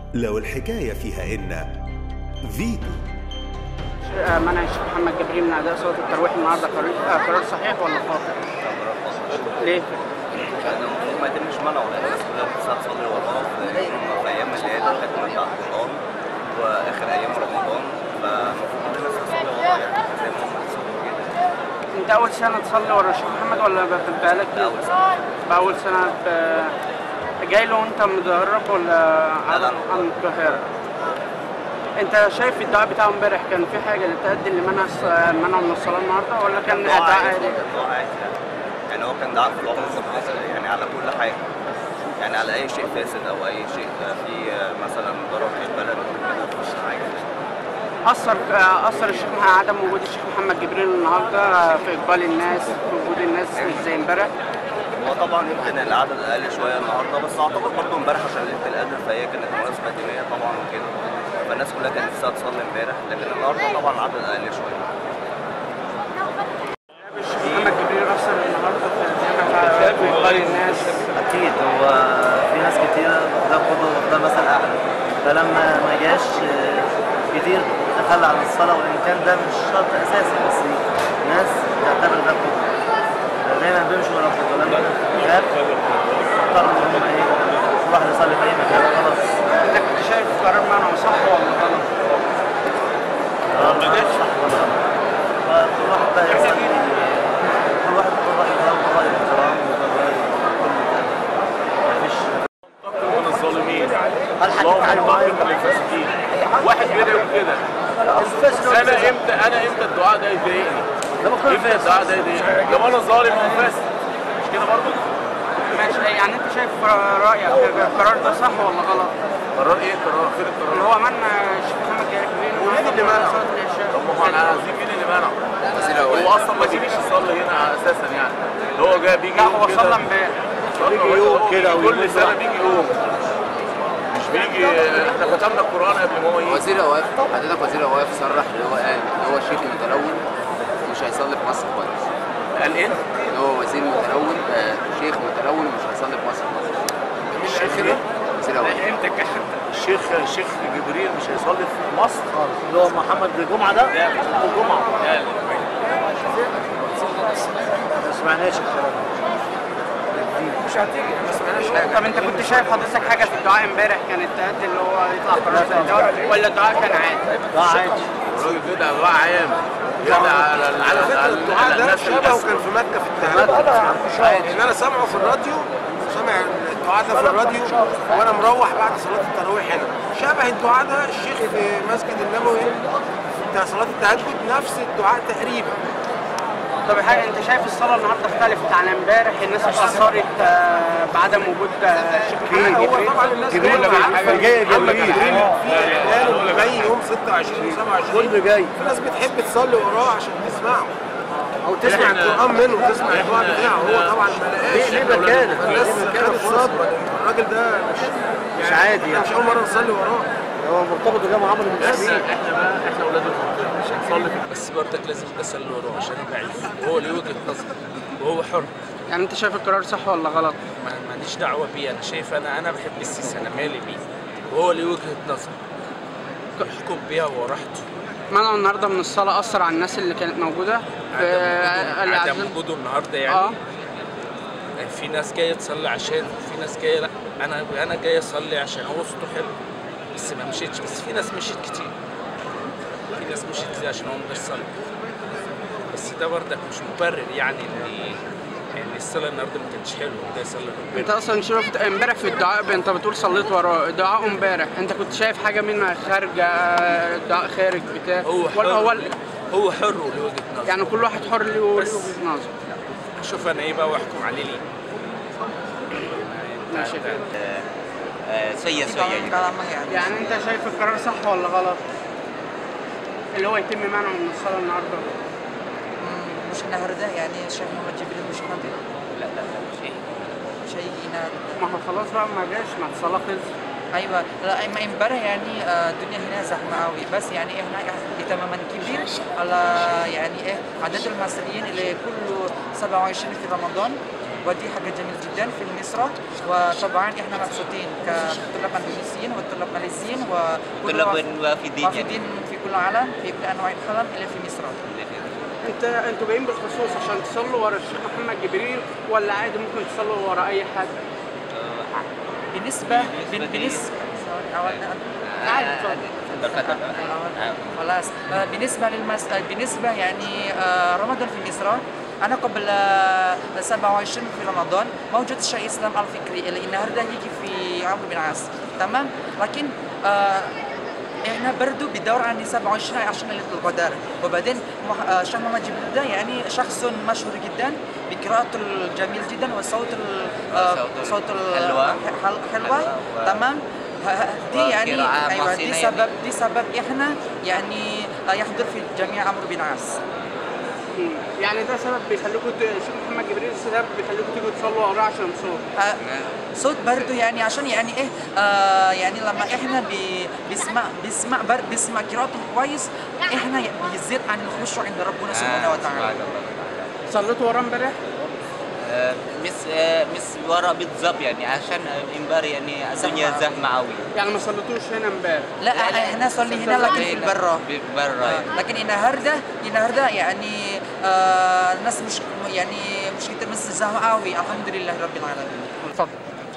لو الحكاية فيها إن فيتو منع الشيخ محمد جبريل من اداء صلاه التراويح النهارده قرار آه، قرار صحيح ولا خاطئ؟ ليه؟ كان المفروض ما يتمش منعه لان الناس كلها بتساعد تصلي وراه في في ايام اللي هي دخلت من بعد رمضان واخر ايام رمضان فالمفروض كل الناس تصلي وراه يعني زي ما هم بيصلوا كده انت اول سنه تصلي ورا الشيخ محمد ولا ب- بقالك أول سنة. باول سنه ب- جاي له وانت متدرب ولا لا، لا. عن القاهره؟ انت شايف الدعاء بتاع امبارح كان في حاجه تؤدي لمنع الص- منع من الصلاه النهارده ولا كان الدعاء اداء عادي عادي؟ الدعاء عادي يعني يعني هو كان دعاء في العمر كله يعني على كل حاجه يعني على اي شيء فاسد او اي شيء فيه مثلا ضرر للبلد وكده مفيش حاجه اثر اثر الشيخ مع عدم وجود الشيخ محمد جبريل النهارده في اقبال الناس في وجود الناس مش زي امبارح هو طبعا يمكن العدد اقل شويه النهارده بس اعتقد برضه امبارح عشان ليله القدر فهي كانت مناسبه دينيه طبعا وكده فالناس كلها كانت نفسها تصلي امبارح لكن النهارده طبعا العدد اقل شويه الشيخ محمد جبريل اثر النهارده في الجامع في اقبال الناس اكيد هو في ناس كتير ده قدوه ده مثل اعلى فلما ما جاش آه، كتير تخلى عن الصلاه وان كان ده مش شرط اساسي بس ناس تعتبر ده قدوه دايما بيمشوا ورا القدوه لما غاب اضطروا ان هم ايه كل واحد يصلي في اي مكان خلاص انت كنت شايف قرار منعه صح ولا غلط؟ ما جاش صح ولا غلط فكل واحد بقى يصلي كل واحد يقول رايه ده ويقول رايه احترام ويقول رايه كل ده مفيش من الظالمين اللهم انتقم للفاسدين واحد كده يقول كده انا امتى انا امتى الدعاء ده يضايقني امتى الدعاء ده يضايقني لو انا ظالم او فاسد مش كده برضه ماشي يعني انت شايف رايك القرار ده صح ولا غلط؟ قرار ايه قرار فين اللي القرار هو منع الشيخ محمد جبريل مين اللي منع؟ صلاه العشاء طب ما احنا عايزين مين اللي منعه هو اصلا ما بيجيش يصلي هنا اساسا يعني اللي هو جاي بيجي لا يوم هو كده. صلى امبارح بيجي يوم كده كل سنه بيجي يوم مش بيجي احنا ختمنا القران قبل ما هو يجي وزير الاوقاف حضرتك وزير الاوقاف صرح اللي هو قال ان هو شيخ متلون ومش هيصلي في مصر خالص قال ايه؟ ان هو وزير متلون آه، شيخ متلون ومش هيصلي في مصر خالص الشيخ ايه؟ وزير الاوقاف الشيخ الشيخ جبريل مش هيصلي في مصر خالص اللي هو محمد جمعه ده الجمعه ما سمعناش الكلام طب انت كنت شايف حضرتك حاجه في الدعاء امبارح كانت تؤدي اللي هو يطلع قرار زي ده ولا الدعاء كان عادي؟ ده عادي الراجل كده الله عام كده على على على الدعاء ده شبهه كان في مكه في التهجد ان انا سامعه في الراديو سامع الدعاء ده في الراديو وانا مروح بعد صلاه التراويح هنا شبه الدعاء ده الشيخ في مسجد النبوي بتاع صلاه التهجد نفس الدعاء تقريبا طب حاجه انت شايف الصلاه النهارده اختلفت عن امبارح الناس اتاثرت آه، بعدم وجود آه، الشيخ محمد هو جبريل طبعا الناس جبريل كلها جاي- عارفه جاي محمد جبريل. جبريل في اعلان اللي جاي يوم 26 و27 كله جاي في ناس بتحب تصلي وراه عشان تسمعه او تسمع القران منه تسمع الدعاء بتاعه هو طبعا ما لقاش ليه مكانه الناس خدت صدمه الراجل ده مش مش عادي احنا يعني مش اول مره نصلي وراه هو مرتبط بجامعه عمرو بن بس سليم احنا بقى احنا اولاد المنطقه مش هنصلي في بس برضك لازم اسال وراه عشان انا بعيد وهو ليه وجهه نظر وهو حر يعني انت شايف القرار صح ولا غلط؟ ما ماليش دعوه بيه انا شايف انا انا بحب السيسي انا مالي بيه وهو ليه وجهه نظر يحكم بيها وراحته منعه النهارده من الصلاه اثر على الناس اللي كانت موجوده في عدم العزل. وجوده, عدم وجوده النهارده يعني اه في ناس جايه تصلي عشان وفي ناس جايه لا انا انا جاي اصلي عشان هو صوته حلو بس ما مشيتش بس في ناس مشيت كتير في ناس مشيت كتير عشان هو من غير صلاه بس ده برضك مش مبرر يعني ان ان الصلاه النهارده ما كانتش حلوه وده يصلي ربنا انت اصلا شفت امبارح في الدعاء انت بتقول صليت وراه دعاء امبارح انت كنت شايف حاجه منها خارجه آه، دعاء خارج بتاع هو ولا هو حر هو حر وليه وجهه نظر يعني كل واحد حر ليه وجهه بس. نظر اشوف انا ايه بقى واحكم عليه ليه ماشي سيء سيء يعني انت شايف القرار صح ولا غلط؟ اللي هو يتم منعه من الصلاه النهارده مش النهارده يعني الشيخ محمد جبريل مش ناطق لا لا لا شيء شيء نادر ما هو خلاص بقى ما جاش ما الصلاه خلصت ايوه لا اما امبارح يعني آه، الدنيا هنا زحمه قوي بس يعني احنا اهتماما كبير على يعني ايه عدد المصريين اللي كل 27 في رمضان ودي حاجه جميل جدا في مصر وطبعا احنا مبسوطين كطلاب اندونيسيين والطلاب ماليزيين وكل طلاب وف- وافدين يعني. وافدين في كل العالم في كل انواع الخدم الى في مصر انت انتوا جايين بالخصوص عشان تصلوا ورا الشيخ محمد جبريل ولا عادي ممكن تصلوا ورا اي حد؟ بالنسبه بالنسبة لي- بالنسبه سوري أول- عادي اتفضل. تفضل تفضل خلاص آه، بالنسبة للمس... آه، بالنسبة يعني آه، رمضان في مصر أنا قبل آه، 27 في رمضان موجود الشيخ الإسلام الفكري اللي النهارده يجي في عمرو بن عاص تمام لكن آه، احنا برضو بدور عن 27 عشان ليله القدر وبعدين مح- آه، شيخ محمد جبريل ده يعني شخص مشهور جدا بقراءته الجميل جدا وصوت ال- آه، صوته صوت ال- حلوة. حل- حلوة حلوة و- تمام ه- ه- دي يعني وقراءة ايوه دي محسنة سبب دي سبب احنا يعني آه، يحضر في جميع عمرو بن عاص مم. يعني ده سبب بيخليكم ت- الشيخ محمد جبريل سبب بيخليكم تيجوا تصلوا وراه عشان صوت آه، صوت برضو يعني عشان يعني ايه آه يعني لما احنا بي بيسمع بيسمع بر بيسمع قراءته كويس احنا بيزيد عن الخشوع عند ربنا سبحانه وتعالى صليتوا وراه امبارح؟ آه، مش آه، مش ورا بالظبط يعني عشان امبارح يعني الدنيا زحمة. زحمه قوي يعني ما صليتوش هنا امبارح لا احنا صلي هنا لكن في البرة برا آه، لكن النهارده النهارده يعني آه الناس مش يعني مش كتير بس زهقوا قوي الحمد لله رب العالمين اتفضل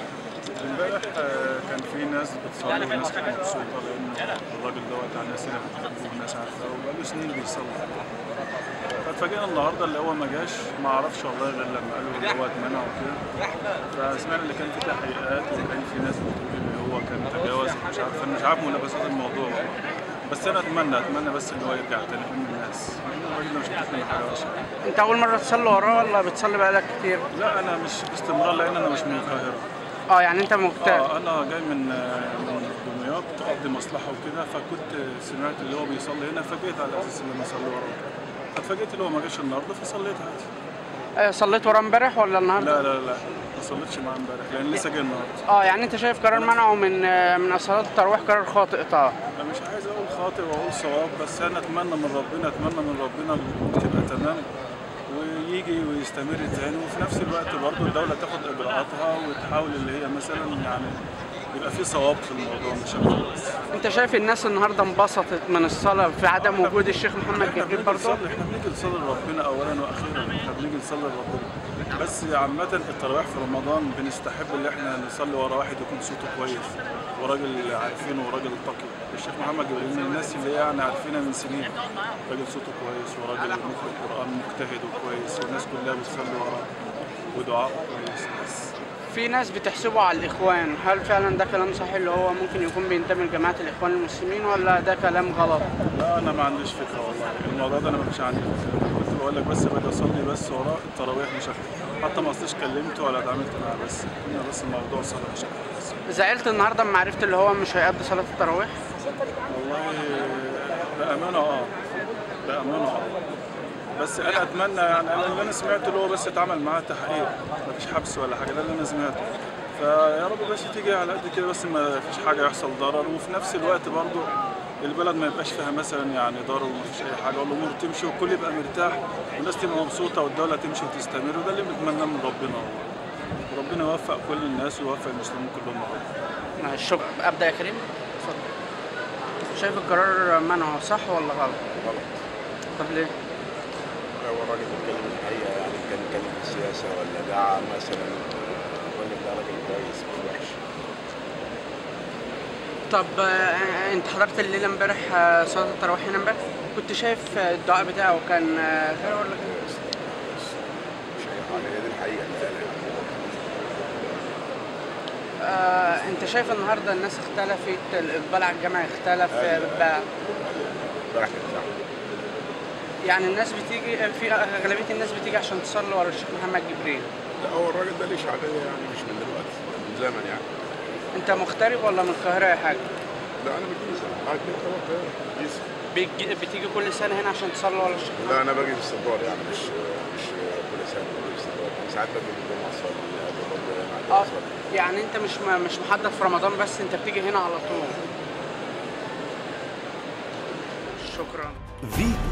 امبارح آه، كان في ناس بتصلي وناس كانت مبسوطه لان الراجل دوت على ناس هنا بتحبه والناس عارفاه وبقاله سنين بيصلي فاتفاجئنا النهارده اللي هو ما جاش ما اعرفش والله غير لما قالوا اللي هو اتمنع وكده فسمعنا اللي كان في تحقيقات وكان في ناس بتقول ان هو كان تجاوز مش عارف انا مش عارف ملابسات الموضوع والله بس انا اتمنى اتمنى بس ان هو يرجع تاني من الناس الراجل ده مش هتفهم حاجه وحشه انت اول مره تصلي وراه ولا بتصلي بقالك كتير؟ لا انا مش باستمرار لان انا مش من القاهره اه يعني انت مغتاب اه انا جاي من من دمياط اقضي مصلحه وكده فكنت سمعت اللي هو بيصلي هنا فجيت على اساس ان انا اصلي وراه فاتفاجئت اللي هو ما جاش النهارده فصليت عادي آه، صليت وراه امبارح ولا النهارده؟ لا لا لا ما صليتش معاه امبارح لان لسه جاي النهارده اه يعني انت شايف قرار منعه من آه، من صلاه التراويح قرار خاطئ طبعا انا مش عايز اقول خاطئ واقول صواب بس انا اتمنى من ربنا اتمنى من ربنا الامور تبقى تمام ويجي ويستمر تاني وفي نفس الوقت برضه الدوله تاخد اجراءاتها وتحاول اللي هي مثلا يعني يبقى في صواب في الموضوع مش اكتر بس انت شايف الناس النهارده انبسطت من الصلاه في عدم وجود الشيخ محمد احنا جبريل بنيجي برضه نصلي احنا بنيجي نصلي لربنا اولا واخيرا احنا بنيجي نصلي لربنا بس عامة التراويح في رمضان بنستحب ان احنا نصلي ورا واحد يكون صوته كويس وراجل عارفينه وراجل تقي الشيخ محمد جبريل من الناس اللي يعني عارفينها من سنين راجل صوته كويس وراجل مقرئ قرآن مجتهد وكويس والناس كلها بتصلي وراه ودعاء كويس بس في ناس بتحسبه على الاخوان هل فعلا ده كلام صحيح اللي هو ممكن يكون بينتمي لجماعه الاخوان المسلمين ولا ده كلام غلط لا انا ما عنديش فكره والله الموضوع ده انا ما كانش عندي فكره أنا كنت بقول لك بس باجي اصلي بس وراه التراويح مش اكتر حتى ما اصليش كلمته ولا اتعاملت معاه بس كنا بس الموضوع صلاه مش اكتر بس زعلت النهارده لما عرفت اللي هو مش هيقضي صلاه التراويح والله بامانه اه بامانه اه بس انا اتمنى يعني انا اللي انا سمعته اللي هو بس اتعمل معاه تحقيق مفيش حبس ولا حاجه ده اللي انا سمعته فيا رب بس تيجي على قد كده بس ما فيش حاجه يحصل ضرر وفي نفس الوقت برضو البلد ما يبقاش فيها مثلا يعني ضرر وما فيش اي حاجه والامور تمشي والكل يبقى مرتاح والناس تبقى مبسوطه والدوله تمشي وتستمر وده اللي بنتمناه من ربنا والله وربنا يوفق كل الناس ويوفق المسلمين كلهم مع بعض الشكر ابدا يا كريم اتفضل شايف القرار منعه صح ولا غلط؟ غلط طب ليه؟ هو الراجل بيتكلم الحقيقه يعني كان بيتكلم في السياسه ولا دعا مثلا الراجل ده راجل كويس مش وحش طب آه، انت حضرت الليله امبارح آه، صلاه التراويح هنا امبارح كنت شايف آه، الدعاء بتاعه كان آه، خير ولا كان مش اي حاجه هي دي الحقيقه اللي قالها يعني آه، انت شايف النهارده الناس اختلفت الاقبال على الجامع اختلف آه، أيوة. بقى امبارح كانت زحمه يعني الناس بتيجي في اغلبيه الناس بتيجي عشان تصلي ورا الشيخ محمد جبريل لا هو الراجل ده ليه شعبيه يعني مش من دلوقتي من زمن يعني انت مغترب ولا من القاهره يا حاج؟ لا انا من الجيزه قاعد كده طبعا القاهره الجيزه بيجي- بتيجي كل سنه هنا عشان تصلي ورا الشيخ محمد لا انا باجي باستمرار يعني مش مش كل سنه باجي باستمرار ساعات باجي من الجمعه اصلي قبل برضه يعني اه اصلي يعني انت مش م- مش محدد في رمضان بس انت بتيجي هنا على طول شكرا فيتو